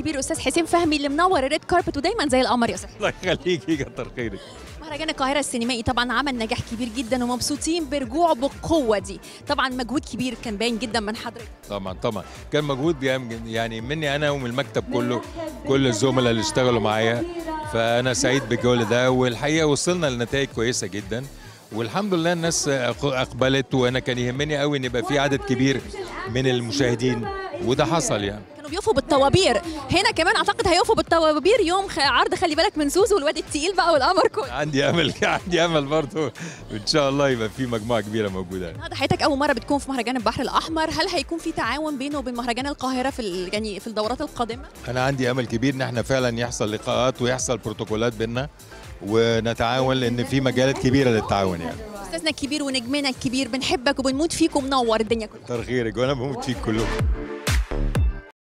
الكبير الاستاذ حسين فهمي اللي منور الريد كاربت ودايما زي القمر يا استاذ الله يخليكي كتر خيرك مهرجان القاهرة السينمائي طبعا عمل نجاح كبير جدا ومبسوطين برجوعه بالقوة دي طبعا مجهود كبير كان باين جدا من حضرتك طبعا طبعا كان مجهود بيعمل- يعني مني انا ومن المكتب كله كل الزملاء اللي اشتغلوا معايا فانا سعيد بالجول ده والحقيقه وصلنا لنتائج كويسه جدا والحمد لله الناس أق- اقبلت وانا كان يهمني قوي ان يبقى في عدد كبير من المشاهدين وده حصل يعني كانوا بيقفوا بالطوابير هنا كمان اعتقد هيقفوا بالطوابير يوم خ- عرض خلي بالك من زوزو والواد التقيل بقى والقمر كله عندي امل عندي امل برضه ان شاء الله يبقى في مجموعه كبيره موجوده النهارده حضرتك اول مره بتكون في مهرجان البحر الاحمر هل هيكون في تعاون بينه وبين مهرجان القاهره في ال- يعني في الدورات القادمه انا عندي امل كبير ان احنا فعلا يحصل لقاءات ويحصل بروتوكولات بينا ونتعاون لان في مجالات كبيره للتعاون يعني استاذنا الكبير ونجمنا الكبير بنحبك وبنموت فيك ومنور الدنيا كلها كتر خيرك وانا بموت فيك كلكم